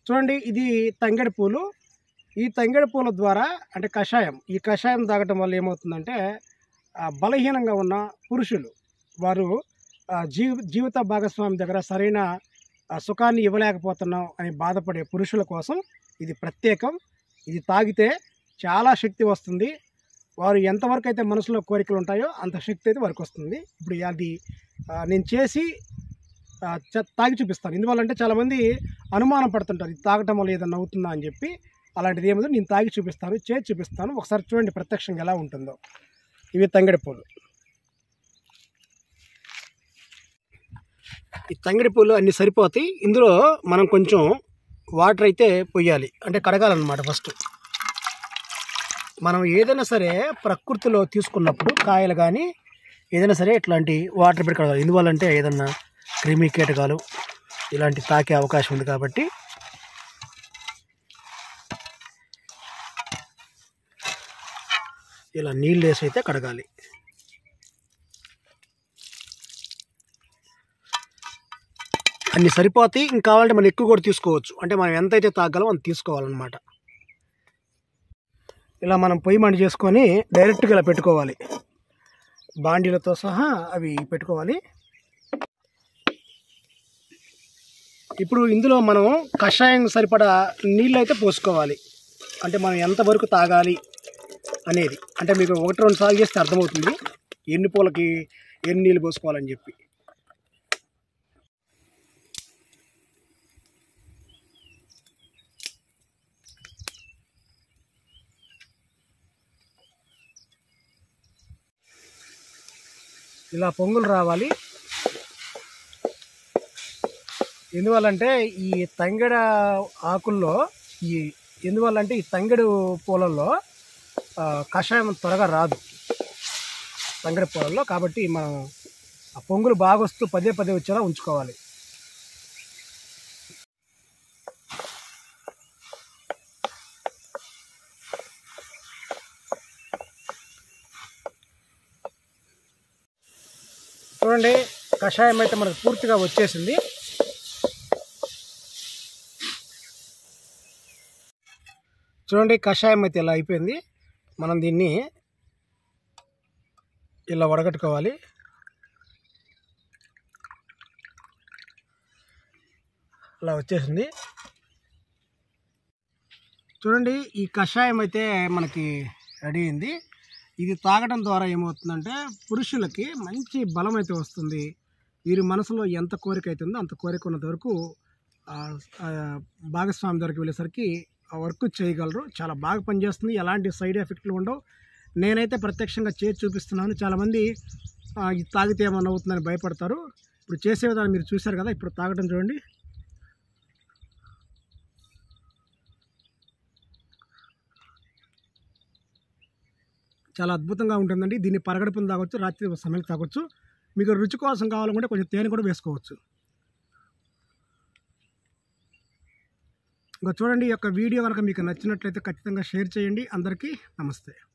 చూడండి ఇది తంగెడి పూలు ఈ తంగెడి పూల ద్వారా అంటే కషాయం ఈ కషాయం తాగటం వల్ల ఏమవుతుందంటే ఆ, బలహీనంగా ఉన్న పురుషులు వారు ఆ, జీవ జీవిత భాగస్వామి దగ్గర సరైన ఆ, సుఖాన్ని ఇవ్వలేకపోతున్నాం అని బాధపడే పురుషుల కోసం ఇది ప్రత్యేకం ఇది తాగితే చాలా శక్తి వస్తుంది వారు ఎంతవరకు అయితే మనసులో కోరికలు ఉంటాయో అంత శక్తి అయితే వారికి వస్తుంది ఇప్పుడు అది ఆ, నేను చేసి ఆ, చ- తాగి చూపిస్తాను ఎందువల్లంటే చాలామంది అనుమానం పడుతుంటారు ఇది తాగటం వల్ల ఏదన్నా అవుతుందా అని చెప్పి అలాంటిది ఏముందో నేను తాగి చూపిస్తాను చేసి చూపిస్తాను ఒకసారి చూడండి ప్రత్యక్షంగా ఎలా ఉంటుందో ఇవి తంగడి పూలు ఈ తంగడి పూలు అన్ని సరిపోతాయి ఇందులో మనం కొంచెం వాటర్ అయితే పొయ్యాలి అంటే కడగాలన్నమాట ఫస్ట్ మనం ఏదైనా సరే ప్రకృతిలో తీసుకున్నప్పుడు కాయలు కానీ ఏదైనా సరే ఇట్లాంటి వాటర్ పెట్టి కడగాలి ఎందువల్లంటే ఏదన్నా క్రిమి కీటకాలు ఇలాంటి తాకే అవకాశం ఉంది కాబట్టి ఇలా నీళ్ళు వేసి అయితే కడగాలి అన్ని సరిపోతాయి ఇంకా కావాలంటే మనం ఎక్కువ కూడా తీసుకోవచ్చు అంటే మనం ఎంతైతే తాగలం అంత తీసుకోవాలన్నమాట ఇలా మనం పొయ్యి మండి చేసుకొని డైరెక్ట్గా ఇలా పెట్టుకోవాలి బాండీలతో సహా అవి పెట్టుకోవాలి ఇప్పుడు ఇందులో మనం కషాయం సరిపడా నీళ్ళు అయితే పోసుకోవాలి అంటే మనం ఎంతవరకు తాగాలి అనేది అంటే మీకు ఒకటి రెండు సార్లు చేస్తే అర్థమవుతుంది ఎన్ని పూలకి ఎన్ని నీళ్ళు పోసుకోవాలని చెప్పి ఇలా పొంగులు రావాలి ఎందువల్లంటే ఈ తంగెడ ఆకుల్లో ఈ ఎందువల్లంటే ఈ తంగెడు పూలల్లో ఆ, కషాయం త్వరగా రాదు తంగెడ పూలల్లో కాబట్టి మనం ఆ పొంగులు బాగా వస్తూ పదే పదే వచ్చేలా ఉంచుకోవాలి చూడండి కషాయం అయితే మనకు పూర్తిగా వచ్చేసింది చూడండి కషాయం అయితే ఇలా అయిపోయింది మనం దీన్ని ఇలా వడగట్టుకోవాలి అలా వచ్చేసింది చూడండి ఈ కషాయం అయితే మనకి రెడీ అయింది ఇది తాగడం ద్వారా ఏమవుతుందంటే పురుషులకి మంచి బలం అయితే వస్తుంది వీరి మనసులో ఎంత కోరిక అవుతుందో అంత కోరిక ఉన్నంత వరకు ఆ, ఆ, భాగస్వామి దగ్గరికి వెళ్ళేసరికి ఆ వర్క్ చేయగలరు చాలా బాగా పనిచేస్తుంది ఎలాంటి సైడ్ ఎఫెక్ట్లు ఉండవు నేనైతే ప్రత్యక్షంగా చేసి చూపిస్తున్నాను చాలామంది ఆ, ఇది తాగితే ఏమన్నా అవుతుందని భయపడతారు ఇప్పుడు చేసే విధానం మీరు చూశారు కదా ఇప్పుడు తాగడం చూడండి చాలా అద్భుతంగా ఉంటుందండి దీన్ని పరగడుపుని తాగొచ్చు రాత్రి సమయానికి తాగొచ్చు మీకు రుచి కోసం కావాలనుకుంటే కొంచెం తేనె కూడా వేసుకోవచ్చు ఇంకా చూడండి ఈ యొక్క వీడియో కనుక మీకు నచ్చినట్లయితే ఖచ్చితంగా షేర్ చేయండి అందరికీ నమస్తే